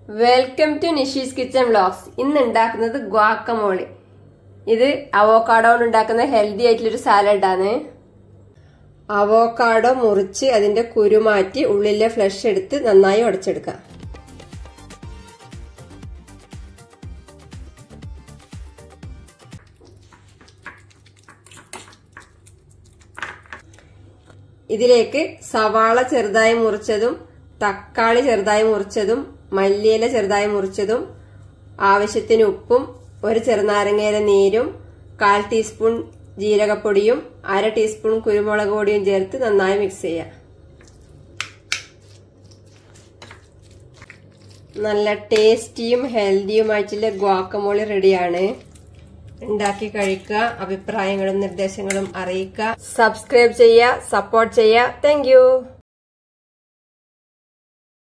welcome to Nishi's kitchen vlogs ഇന്ന് ഉണ്ടാക്കുന്നത് ഗ്വാക്കമോളി ഇത് അവോക്കാഡോ കൊണ്ട് ഉണ്ടാക്കുന്ന ഹെൽത്തി ആയിട്ടുള്ളൊരു സാലഡാണ് അവോക്കാഡോ മുറിച്ച് അതിന്റെ കുരു മാറ്റി ഉള്ളിലെ ഫ്ലഷ് എടുത്ത് നന്നായി ഉടച്ചെടുക്കാം ഇതിലേക്ക് സവാള ചെറുതായി മുറിച്ചതും തക്കാളി ചെറുതായി മുറിച്ചതും മല്ലിയില ചെറുതായി മുറിച്ചതും ആവശ്യത്തിന് ഉപ്പും ഒരു ചെറുനാരങ്ങയില നീരും കാൽ ടീസ്പൂൺ ജീരകപ്പൊടിയും അര ടീസ്പൂൺ കുരുമുളക് പൊടിയും ചേർത്ത് നന്നായി മിക്സ് ചെയ്യാം നല്ല ടേസ്റ്റിയും ഹെൽത്തിയുമായിട്ടുള്ള ഗ്വാക്കമോളി റെഡിയാണ് ഉണ്ടാക്കി കഴിക്കുക അഭിപ്രായങ്ങളും നിർദ്ദേശങ്ങളും അറിയിക്കുക സബ്സ്ക്രൈബ് ചെയ്യുക സപ്പോർട്ട് ചെയ്യുക താങ്ക്